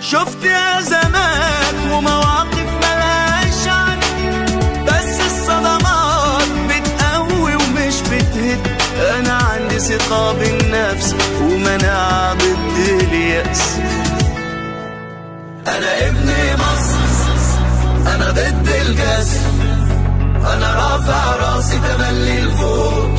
شفت أزمات ومواقف ملهاش عد بس الصدمات بتقوي ومش بتهد أنا عندي ثقة بالنفس ومناعة ضد اليأس أنا ابن مصر أنا ضد الكسر أنا رافع راسي تملي لفوق